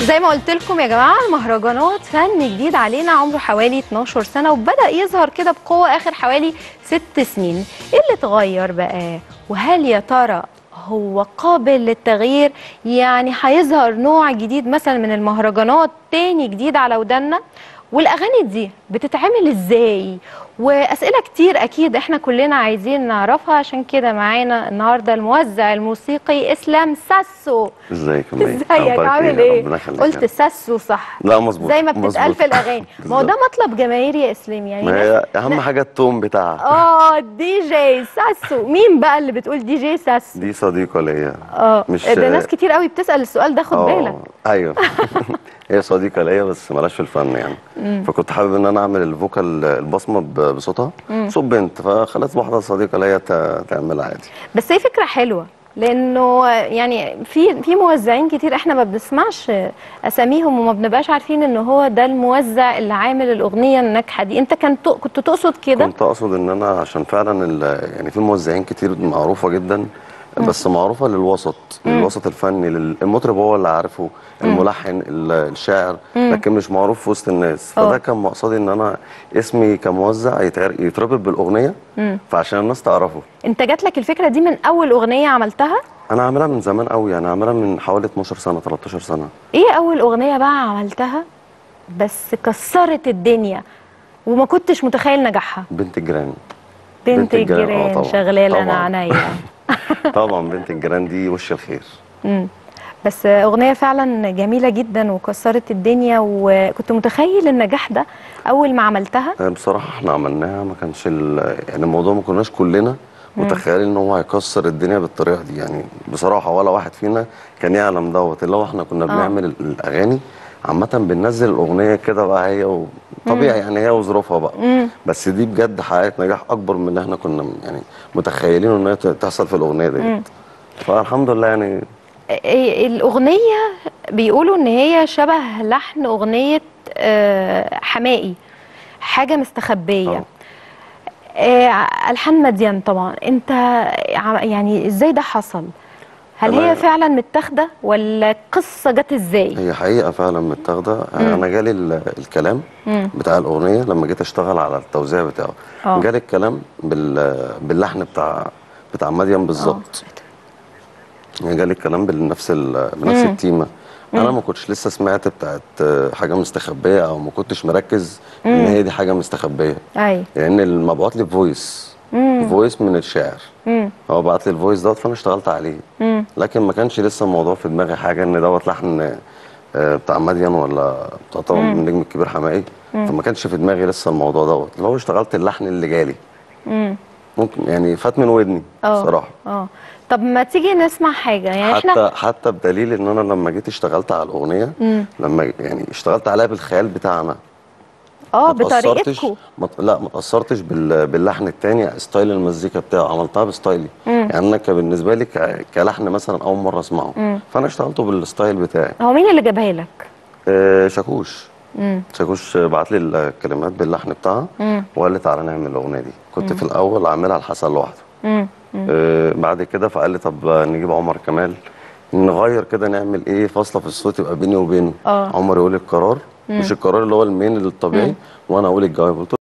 زي ما قلت لكم يا جماعه المهرجانات فن جديد علينا عمره حوالي 12 سنه وبدا يظهر كده بقوه اخر حوالي ست سنين ايه اللي اتغير بقى وهل يا ترى هو قابل للتغيير يعني هيظهر نوع جديد مثلا من المهرجانات تاني جديد على ودنا والاغاني دي بتتعمل ازاي واسئله كتير اكيد احنا كلنا عايزين نعرفها عشان كده معانا النهارده الموزع الموسيقي اسلام ساسو ازيك يا مي؟ ازيك أخبارك عامل إيه؟ ايه ربنا يخليك قلت يا ساسو صح لا مظبوط زي ما بتتقال مظبوط. في الاغاني ما هو ده مطلب جماهيري يا اسلام يعني ما ناس- هي اهم حاجه التون بتاعها اه دي جي ساسو مين بقى اللي بتقول دي جي ساسو دي صديقه ليا اه مش- ده ناس كتير قوي بتسال السؤال ده خد آه، بالك ايوه هي صديقه ليا بس مالهاش في الفن يعني فكنت حابب ان انا اعمل الفوكال البصمه ب- بصوتها صوت بنت فخلت واحده صديقه ليا ت- تعملها عادي بس هي فكره حلوه لانه يعني في في موزعين كتير احنا ما بنسمعش اساميهم وما بنبقاش عارفين ان هو ده الموزع اللي عامل الاغنيه الناجحه دي انت كان تق- كنت تقصد كده كنت اقصد ان انا عشان فعلا ال- يعني في موزعين كتير معروفه جدا بس معروفه للوسط للوسط الفني لل- المطرب هو اللي عارفه الملحن ال- الشاعر لكن مش معروف في وسط الناس آه. فده كان مقصدي ان انا اسمي كموزع يتعر- يتربط بالاغنيه فعشان الناس تعرفه انت جات لك الفكره دي من اول اغنيه عملتها انا عاملها من زمان قوي يعني عاملها من حوالي 12 سنه 13 سنه ايه اول اغنيه بقى عملتها بس كسرت الدنيا وما كنتش متخيل نجاحها بنت الجيران بنت, بنت الجيران، آه الجيران طبعاً. شغلانه انا طبعاً. عينيا طبعا بنت الجيران دي وش الخير مم. بس اغنيه فعلا جميله جدا وكسرت الدنيا وكنت متخيل النجاح ده اول ما عملتها آه، بصراحة احنا عملناها ما كانش ال- يعني الموضوع ما كناش كلنا متخيلين ان هو هيكسر الدنيا بالطريقة دي يعني بصراحة ولا واحد فينا كان يعلم دوت اللي هو احنا كنا بنعمل ال- الاغاني عامة بننزل الاغنية كده بقى هي و- طبيعي يعني هي وظروفها بقى بس دي بجد حققت نجاح اكبر من اللي احنا كنا يعني متخيلينه ان هي ت- تحصل في الاغنية ديت فالحمد لله يعني إيه الاغنيه بيقولوا ان هي شبه لحن اغنيه آه، حماقي حاجه مستخبيه آه. آه، الحان مديان طبعا انت ع- يعني ازاي ده حصل هل هي أنا- فعلا متاخده ولا القصه جت ازاي هي حقيقة فعلا متاخدة أنا جالي ال- الكلام بتاع الأغنية لما جيت أشتغل على التوزيع بتاعه آه. جالي الكلام بال... باللحن بتاع بتاع مديم بالظبط يعني جالي الكلام بنفس ال... بنفس التيمة أنا ما كنتش لسه سمعت بتاعت حاجة مستخبية أو ما كنتش مركز إن هي دي حاجة مستخبية اي لأن المبعوت لي فويس فويس من الشاعر هو بعت لي الفويس دوت فانا اشتغلت عليه لكن ما كانش لسه الموضوع في دماغي حاجه ان دوت لحن آه، بتاع مدين ولا بتاع طبعا النجم الكبير حمائي فما كانش في دماغي لسه الموضوع دوت اللي هو اشتغلت اللحن اللي جالي ممكن يعني فات من ودني اه بصراحه اه طب ما تيجي نسمع حاجه يعني احنا حتى حتى بدليل ان انا لما جيت اشتغلت على الاغنيه لما يعني اشتغلت عليها بالخيال بتاعنا اه ما تأثرتش- بطريقتكم ما ت- لا ما تاثرتش بال... باللحن التاني ستايل المزيكا بتاعه عملتها بستايلي يعني انا كان بالنسبه لي ك... كلحن مثلا اول مره اسمعه فانا اشتغلته بالستايل بتاعي هو مين اللي جابها لك آه شاكوش شاكوش بعت لي الكلمات باللحن بتاعها وقال لي تعالى نعمل الاغنيه دي كنت في الاول عاملها لحسن لوحده آه بعد كده فقال لي طب نجيب عمر كمال نغير كده نعمل ايه فاصله في الصوت يبقى بيني وبينه آه. عمر يقول القرار مش القرار اللي هو المين الطبيعي وانا اقول الجواب قلت له